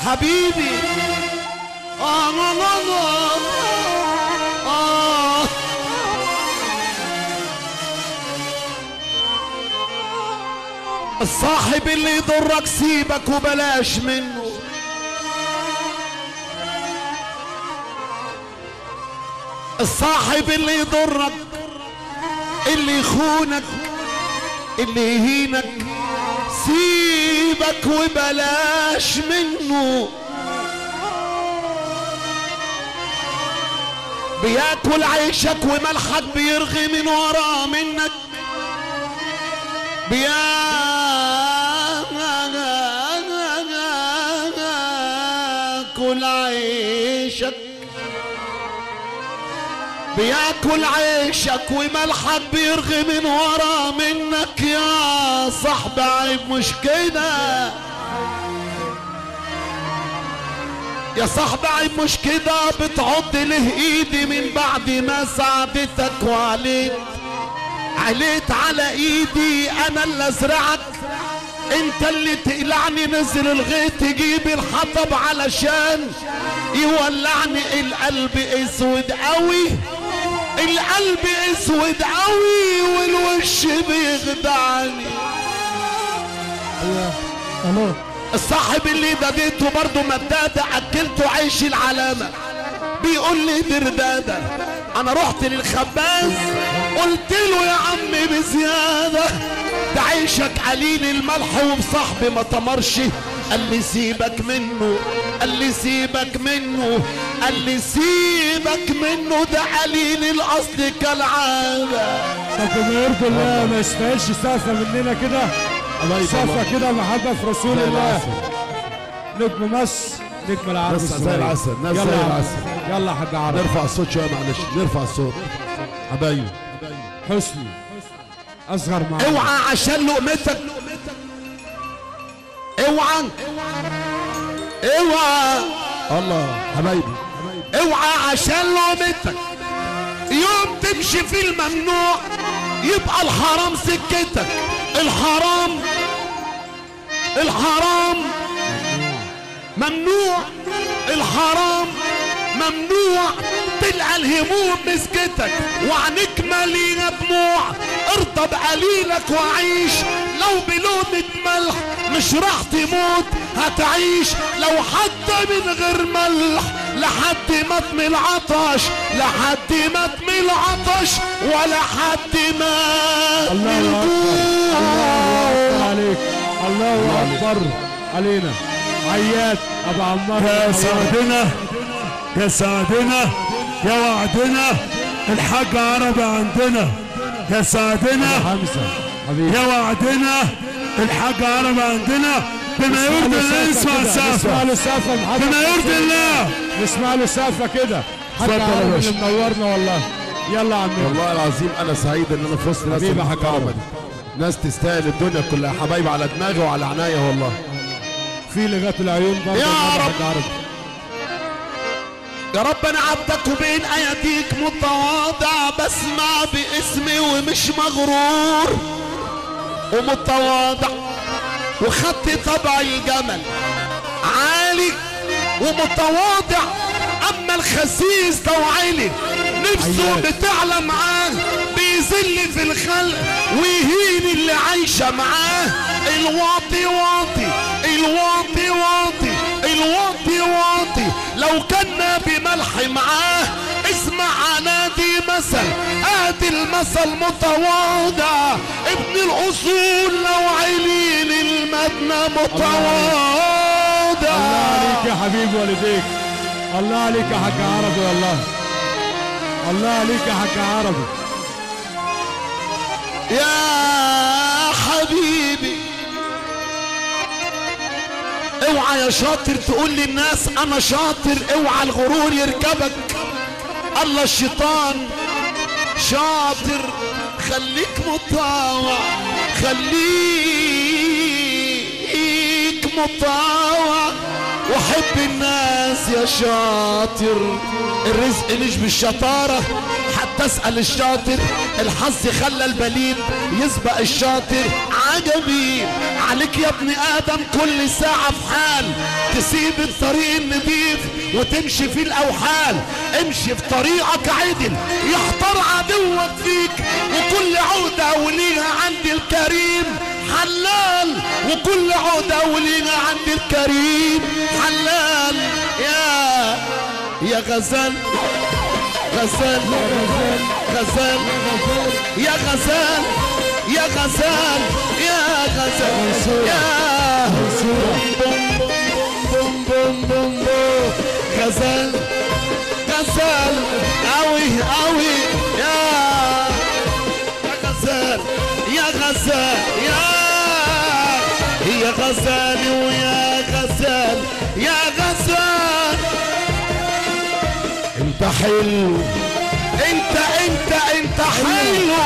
حبيبي آه لا لا لا آه الصاحب اللي يضرك سيبك وبلاش منه الصاحب اللي يضرك اللي يخونك اللي يهينك سيبك وبلاش منه بياكل عيشك وملحك بيرغي من ورا منك بياكل عيشك بياكل عيشك وملحك بيرغي من ورا منك يا صاحب عيب مش كده يا صاحب عيب مش كده بتعض له ايدي من بعد ما ساعدتك وعليت عليت على ايدي انا اللي ازرعك انت اللي تقلعني نزل الغيط تجيب الحطب علشان يولعني القلب اسود قوي القلب اسود قوي والوش بيخدعني الو الصاحب اللي داديته برضه مدادة اكلته عيش العلامة بيقول لي دردادة انا رحت للخباز قلت له يا عمي بزيادة ده عيشك قليل الملح وبصاحبي ما تمرش قال لي سيبك منه قال لي سيبك منه قال لي سيبك منه ده قليل الاصل كالعادة طب بما يرضي الله ما يستاهلش سقفه مننا كده سقفه كده محبه في رسول الله نجم مصر نجم العرب ناس زي الصغير. العسل، ناس يلا زي يا عم. العسل. يلا يا حاج عرب نرفع الصوت شويه معلش نرفع الصوت حبايبي حسني اصغر معانا اوعى عشان لقمتك اوعى اوعى الله حبايبي اوعى عشان لقمتك يوم تمشي في الممنوع يبقى الحرام سكتك الحرام الحرام ممنوع الحرام ممنوع تلقى الهموم مسكتك وعنك مليانة دموع ارضى بقليلك وعيش لو بلونة ملح مش راح تموت هتعيش لو حتى من غير ملح لحد ما تمي العطش لحد ما تمي العطش ولا حد ما الله اكبر الله اكبر عليك الله اكبر علينا عياد ابو عمار يا سعدنا يا سعدنا يا وعدنا الحاج عربي عندنا يا سعدنا حمزه حبيبي يا وعدنا الحاج عربي عندنا بما يرضي الله نسمع نسمع سقفه له سقفه محمد بما يرضي الله نسمع له سقفه كده حاج اتفضل يا عرب باشا. اللي منورنا والله يلا يا عمي والله العظيم انا سعيد ان انا في وسط ناس حبيبي يا حاج المحترمة عرب. دي. ناس تستاهل الدنيا كلها حبايبي على دماغي وعلى عناية والله في لغات العيون برضه يا النبي رب. حاج عرب يا رب انا عبدك وبين ايديك متواضع بسمع باسمي ومش مغرور ومتواضع وخدت طبع الجمل عالي ومتواضع اما الخسيس لو عالي نفسه عيال. بتعلى معاه بيذل في الخلق ويهين اللي عايشة معاه الواطي واطي الواطي واطي الواطي واطي لو كان بملح معاه اسمع نادي مثل ادي المثل متواضع ابن الاصول لو عليل المدنى متواضع الله عليك يا حبيب والديك الله عليك يا حاج عربي والله الله عليك يا حاج عربي يا حبيبي اوعى يا شاطر تقول للناس انا شاطر اوعى الغرور يركبك الله الشيطان شاطر خليك مطاوع خليك مطاوع وحب الناس يا شاطر الرزق مش بالشطارة حتى تسأل الشاطر الحظ خلى البليد يسبق الشاطر عجبي عليك يا ابن ادم كل ساعة في حال تسيب الطريق النضيف وتمشي في الاوحال امشي في طريقك عدل يحتار عدوك فيك وكل عودة وليها عند الكريم حلال وكل عودة وليها عند الكريم حلال يا يا غزال غزال غزال يا غزال يا غزال يا غزال يا بوم بوم بوم بوم بوم غزال غزال قوي قوي يا يا غزال يا غزال يا يا غزال ويا غزال يا غزال انت حلو انت انت انت حلو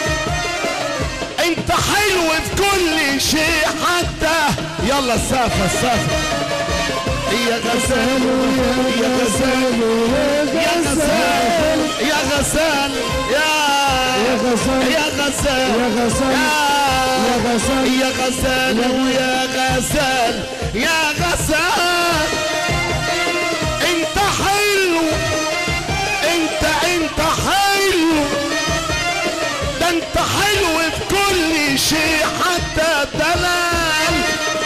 انت حلو في كل شيء حتى يلا السافة السافة يا غزال يا غزال يا غزال يا غزال يا يا غزال يا غزال يا غزال يا غزال يا غزال ويا غزال يا غزال انت حلو انت انت حلو ده انت حلو في كل شيء حتى دلال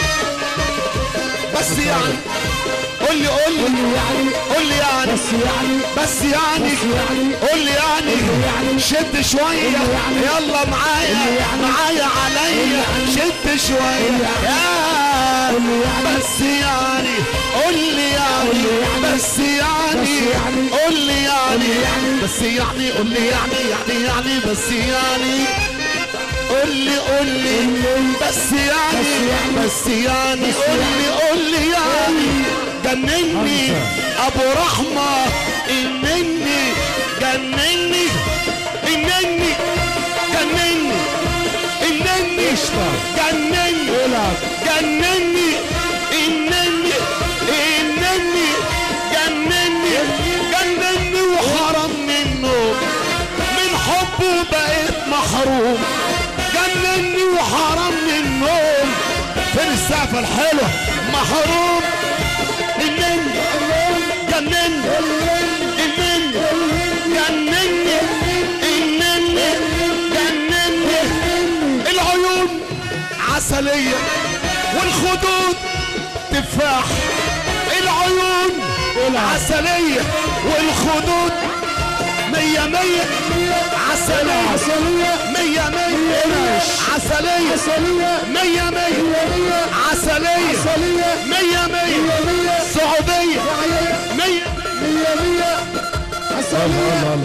بس يعني قول لي قول لي يعني قول لي يعني بس يعني بس يعني بس يعني قول لي يعني يعني شد شوية يعني يلا معايا يعني معايا عليا يعني شد شوية يا بس يعني قول لي يعني بس يعني يعني قول لي يعني يعني بس يعني قول لي يعني يعني يعني بس يعني قول لي قول لي بس يعني بس يعني قول لي قول لي يعني جنني ابو رحمه انني جنني انني جنني انني جنني العب جنني انني انني جنني جنني وحرم منه من حبه بقيت محروم جنني وحرم منه فين السقفة الحلوة محروم انني جنني انني جنني انني جنني العيون عسلية والخدود تفاح العيون عسلية والخدود مية مية عسلية عسلية مية مية عسلية عسلية مية مية عسلية عسلية مية مية سعودية مية مية مية عسلية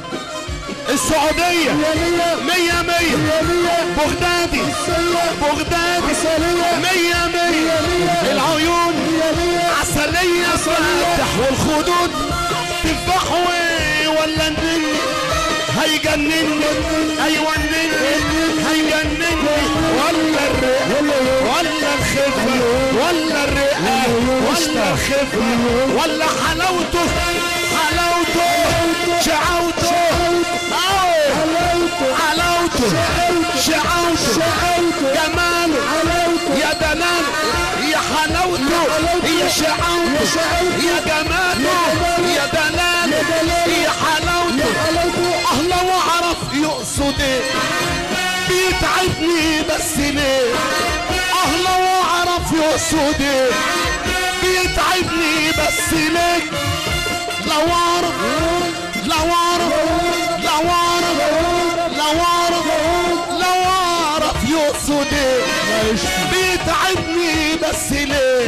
السعودية مية مية مية مية مية مية بغدادي عسلية بغدادي عسلية مية مية العيون مية مية عسلية فاتح والخدود تفاح و- ولا النني هيجنني هيونني هيجنني ولا الرئة ولا الخفة ولا الرئة ولا الخفة ولا حلاوته حلاوته شعوته أوه. حلاوته شعوته جماله يا دلال يا حلاوته يا شعوته يا جماله يا دلال يا حلاوته اهلا واعرف يقصد ايه بيتعبني بس ليه اهلا واعرف يقصد ايه بيتعبني بس ليه لو اعرف لو اعرف لو اعرف لو اعرف لو اعرف يقصد ايه بيتعبني بس ليه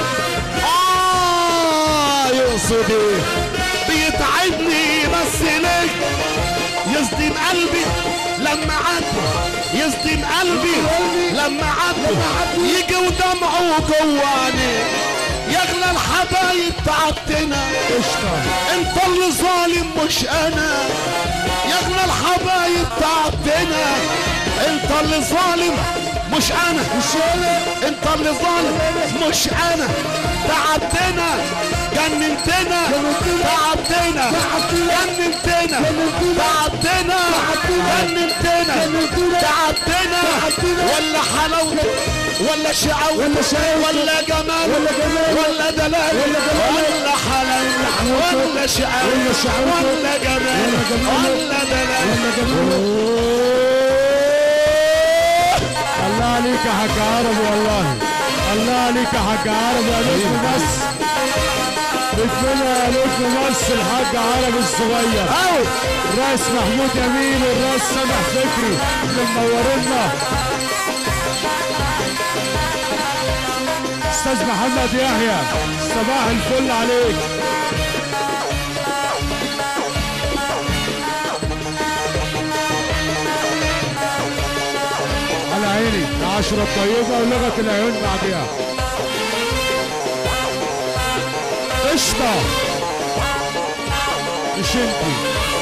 اه يقصد ايه بيتعبني بس ليه يصدم قلبي لما عدى يصدم قلبي لما عدى يجي ودمعه جوه عينيه يغلى الحبايب تعبتنا انت اللي ظالم مش انا يغلى الحبايب تعبتنا انت اللي ظالم مش انا مش انا انت اللي ظالم مش انا تعبتنا جننتنا تعبتنا جننتنا تعبتنا جننتنا تعبتنا ولا حلاوته ولا شقاوته ولا جمال ولا دلال ولا حلاوته ولا شقاوته ولا جمال ولا دلال الله عليك يا حاج عربي والله الله عليك يا حاج عربي يا نجم مصر نجمنا يا نجم مصر الحاج عربي الصغير أو الرئيس محمود يمين والرئيس سامح فكري اللي منورنا استاذ محمد يحيى صباح الفل عليك على عيني العشرة الطيبة ولغة العيون بعديها قشطة مش انتي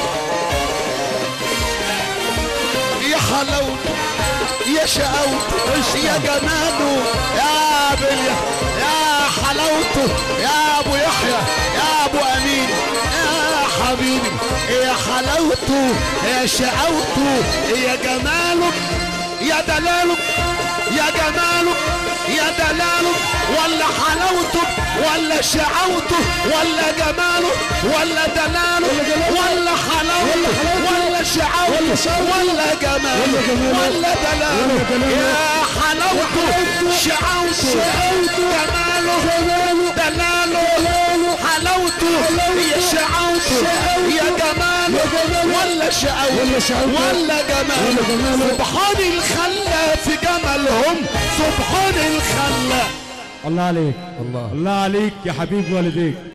يا حلاوته يا شقاوته يا جماله يا بليا يا حلاوته يا ابو يحيى يا ابو امين يا حبيبي يا حلاوته يا شقاوته يا جماله يا دلاله يا جماله يا دلاله ولا حلاوته ولا شقاوته ولا جماله ولا دلاله ولا حلاوته ولا شقاوته ولا جماله ولا دلاله يا حلاوته شقاوته جماله دلاله حلاوته يا شقاوته يا جماله ولا شقاوته ولا جماله سبحان الخلا في جمالهم سبحان الخلا الله عليك الله الله عليك يا حبيب والديك